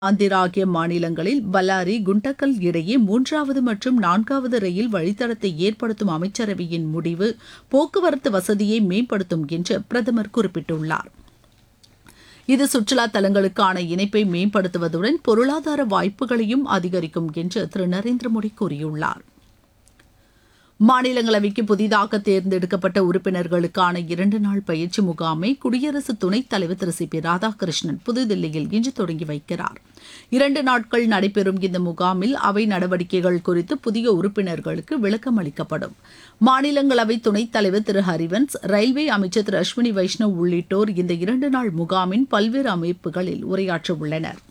ஆந்திரா ஆகிய மாநிலங்களில் பல்லாரி குண்டக்கல் இடையே மூன்றாவது மற்றும் நான்காவது ரயில் வழித்தடத்தை ஏற்படுத்தும் அமைச்சரவையின் முடிவு போக்குவரத்து வசதியை மேம்படுத்தும் என்று பிரதமர் குறிப்பிட்டுள்ளார் இது சுற்றுலா தலங்களுக்கான இணைப்பை மேம்படுத்துவதுடன் பொருளாதார வாய்ப்புகளையும் அதிகரிக்கும் என்று திரு நரேந்திர மோடி கூறியுள்ளார் மாநிலங்களவைக்கு புதிதாக தேர்ந்தெடுக்கப்பட்ட உறுப்பினர்களுக்கான இரண்டு நாள் பயிற்சி முகாமை குடியரசு துணைத் தலைவர் திரு சி பி ராதாகிருஷ்ணன் புதுதில்லியில் இன்று தொடங்கி வைக்கிறார் இரண்டு நாட்கள் நடைபெறும் இந்த முகாமில் அவை நடவடிக்கைகள் குறித்து புதிய உறுப்பினர்களுக்கு விளக்கம் அளிக்கப்படும் மாநிலங்களவை துணைத் தலைவர் திரு ஹரிவன்ஸ் ரயில்வே அமைச்சர் திரு அஸ்வினி வைஷ்ணவ் உள்ளிட்டோர் இந்த இரண்டு நாள் முகாமின் பல்வேறு அமைப்புகளில் உரையாற்ற உள்ளனர்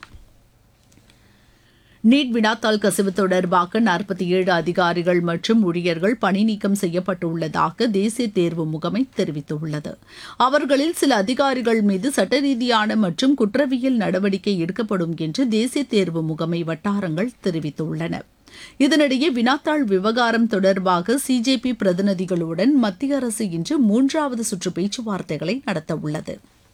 நீட் வினாத்தாள் கசிவு தொடர்பாக நாற்பத்தி ஏழு அதிகாரிகள் மற்றும் ஊழியர்கள் பணி நீக்கம் செய்யப்பட்டுள்ளதாக தேசிய தேர்வு முகமை தெரிவித்துள்ளது அவர்களில் சில அதிகாரிகள் மீது சட்ட ரீதியான மற்றும் குற்றவியல் நடவடிக்கை எடுக்கப்படும் என்று தேசிய தேர்வு முகமை வட்டாரங்கள் தெரிவித்துள்ளன இதனிடையே வினாத்தாள் விவகாரம் தொடர்பாக சிஜேபி பிரதிநிதிகளுடன் மத்திய அரசு இன்று மூன்றாவது சுற்று பேச்சுவார்த்தைகளை நடத்தவுள்ளது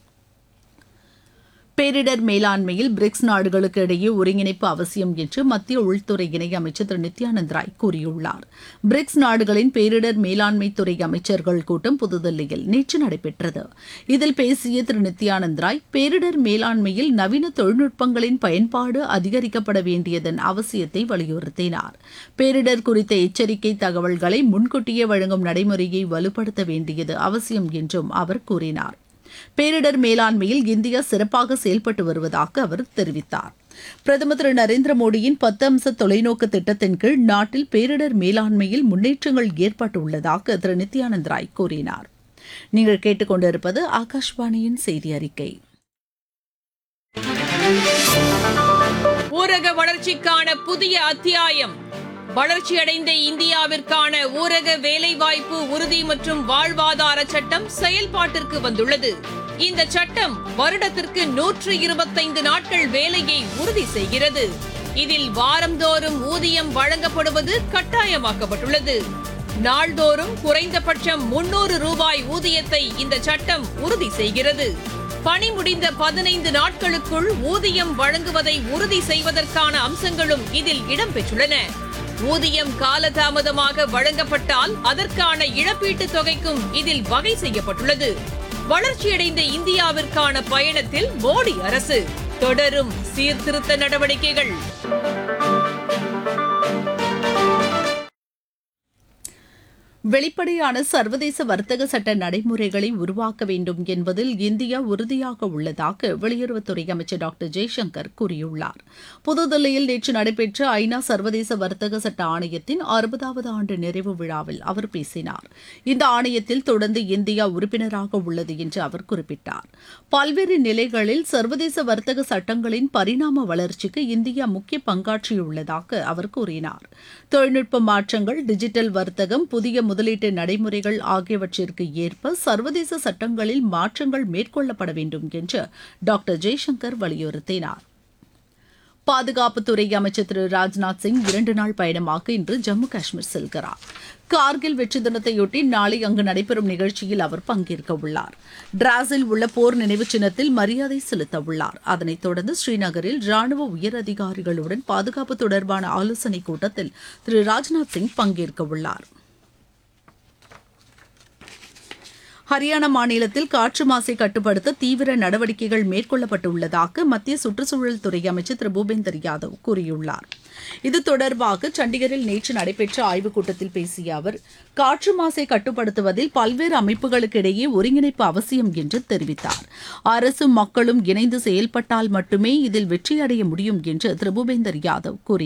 பேரிடர் மேலாண்மையில் பிரிக்ஸ் நாடுகளுக்கு இடையே ஒருங்கிணைப்பு அவசியம் என்று மத்திய உள்துறை இணையமைச்சர் திரு நித்யானந்த் ராய் கூறியுள்ளார் பிரிக்ஸ் நாடுகளின் பேரிடர் மேலாண்மை துறை அமைச்சர்கள் கூட்டம் புதுதில்லியில் நேற்று நடைபெற்றது இதில் பேசிய திரு நித்யானந்த் ராய் பேரிடர் மேலாண்மையில் நவீன தொழில்நுட்பங்களின் பயன்பாடு அதிகரிக்கப்பட வேண்டியதன் அவசியத்தை வலியுறுத்தினார் பேரிடர் குறித்த எச்சரிக்கை தகவல்களை முன்கூட்டியே வழங்கும் நடைமுறையை வலுப்படுத்த வேண்டியது அவசியம் என்றும் அவர் கூறினார் பேரிடர் மேலாண்மையில் இந்தியா சிறப்பாக செயல்பட்டு வருவதாக அவர் தெரிவித்தார் பிரதமர் திரு நரேந்திர மோடியின் பத்து அம்ச தொலைநோக்கு திட்டத்தின் கீழ் நாட்டில் பேரிடர் மேலாண்மையில் முன்னேற்றங்கள் ஏற்பட்டுள்ளதாக திரு நித்யானந்த் ராய் கூறினார் நீங்கள் கேட்டுக்கொண்டிருப்பது ஆகாஷ்வாணியின் செய்தி அறிக்கை ஊரக வளர்ச்சிக்கான புதிய அத்தியாயம் வளர்ச்சியடைந்த இந்தியாவிற்கான ஊரக வேலைவாய்ப்பு உறுதி மற்றும் வாழ்வாதார சட்டம் செயல்பாட்டிற்கு வந்துள்ளது இந்த சட்டம் வருடத்திற்கு நூற்று இருபத்தைந்து நாட்கள் வேலையை உறுதி செய்கிறது இதில் வாரந்தோறும் ஊதியம் வழங்கப்படுவது கட்டாயமாக்கப்பட்டுள்ளது நாள்தோறும் குறைந்தபட்சம் முன்னூறு ரூபாய் ஊதியத்தை இந்த சட்டம் உறுதி செய்கிறது பணி முடிந்த பதினைந்து நாட்களுக்குள் ஊதியம் வழங்குவதை உறுதி செய்வதற்கான அம்சங்களும் இதில் இடம்பெற்றுள்ளன ஊதியம் காலதாமதமாக வழங்கப்பட்டால் அதற்கான இழப்பீட்டுத் தொகைக்கும் இதில் வகை செய்யப்பட்டுள்ளது வளர்ச்சியடைந்த இந்தியாவிற்கான பயணத்தில் மோடி அரசு தொடரும் சீர்திருத்த நடவடிக்கைகள் வெளிப்படையான சர்வதேச வர்த்தக சட்ட நடைமுறைகளை உருவாக்க வேண்டும் என்பதில் இந்தியா உறுதியாக உள்ளதாக வெளியுறவுத்துறை அமைச்சர் டாக்டர் ஜெய்சங்கர் கூறியுள்ளார் புதுதில்லியில் நேற்று நடைபெற்ற ஐநா சர்வதேச வர்த்தக சட்ட ஆணையத்தின் அறுபதாவது ஆண்டு நிறைவு விழாவில் அவர் பேசினார் இந்த ஆணையத்தில் தொடர்ந்து இந்தியா உறுப்பினராக உள்ளது என்று அவர் குறிப்பிட்டார் பல்வேறு நிலைகளில் சர்வதேச வர்த்தக சட்டங்களின் பரிணாம வளர்ச்சிக்கு இந்தியா முக்கிய பங்காற்றியுள்ளதாக அவர் கூறினார் தொழில்நுட்ப மாற்றங்கள் டிஜிட்டல் வர்த்தகம் புதிய முதலீட்டு நடைமுறைகள் ஆகியவற்றிற்கு ஏற்ப சர்வதேச சட்டங்களில் மாற்றங்கள் மேற்கொள்ளப்பட வேண்டும் என்று டாக்டர் ஜெய்சங்கர் வலியுறுத்தினார் பாதுகாப்புத்துறை அமைச்சர் திரு ராஜ்நாத் சிங் இரண்டு நாள் பயணமாக இன்று ஜம்மு காஷ்மீர் செல்கிறார் கார்கில் வெற்றி தினத்தையொட்டி நாளை அங்கு நடைபெறும் நிகழ்ச்சியில் அவர் பங்கேற்க உள்ளார் டிராஸில் உள்ள போர் நினைவு சின்னத்தில் மரியாதை செலுத்த உள்ளார் அதனைத் தொடர்ந்து ஸ்ரீநகரில் ராணுவ உயர் அதிகாரிகளுடன் பாதுகாப்பு தொடர்பான ஆலோசனைக் கூட்டத்தில் திரு ராஜ்நாத் சிங் பங்கேற்க உள்ளார் ஹரியானா மாநிலத்தில் காற்று மாசை கட்டுப்படுத்த தீவிர நடவடிக்கைகள் மேற்கொள்ளப்பட்டுள்ளதாக மத்திய சுற்றுச்சூழல் துறை அமைச்சர் திரு பூபேந்தர் யாதவ் கூறியுள்ளார் இது தொடர்பாக சண்டிகரில் நேற்று நடைபெற்ற ஆய்வுக் கூட்டத்தில் பேசிய அவர் காற்று மாசை கட்டுப்படுத்துவதில் பல்வேறு அமைப்புகளுக்கு இடையே ஒருங்கிணைப்பு அவசியம் என்று தெரிவித்தார் அரசும் மக்களும் இணைந்து செயல்பட்டால் மட்டுமே இதில் வெற்றியடைய முடியும் என்று திரு பூபேந்தர் யாதவ் கூறினார்